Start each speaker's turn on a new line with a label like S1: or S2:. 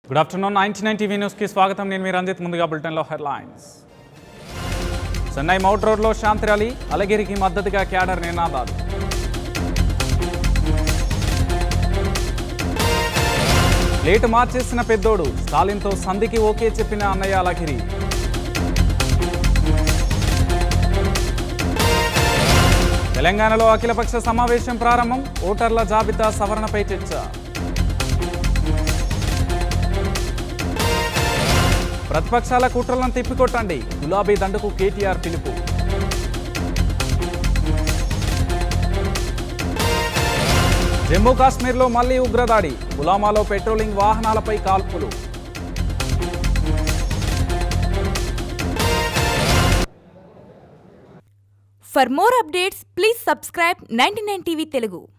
S1: Good afternoon ninety nine TV న్యూస్కి స్వాగతం నేను మీ రంజిత్ ముందుగా బులెటిన్లో హెడ్లైన్స్ చెన్నై మౌట్ రోడ్లో శాంతి ర్యాలీ అలగిరికి మద్దతుగా క్యాడర్ నినాదాలు లేటు మార్చేసిన పెద్దోడు స్టాలిన్తో సంధికి ఓకే చెప్పిన అన్నయ్య అలగిరి తెలంగాణలో అఖిలపక్ష సమావేశం ప్రారంభం ఓటర్ల జాబితా సవరణపై చర్చ ప్రతిపక్షాల కుట్రలను తిప్పికొట్టండి గులాబీ దండకు కేటీఆర్ పిలుపు జమ్మూ కాశ్మీర్లో మళ్లీ ఉగ్రదాడి పులామాలో పెట్రోలింగ్ వాహనాలపై కాల్పులు
S2: For more updates, please subscribe 99 TV Telugu.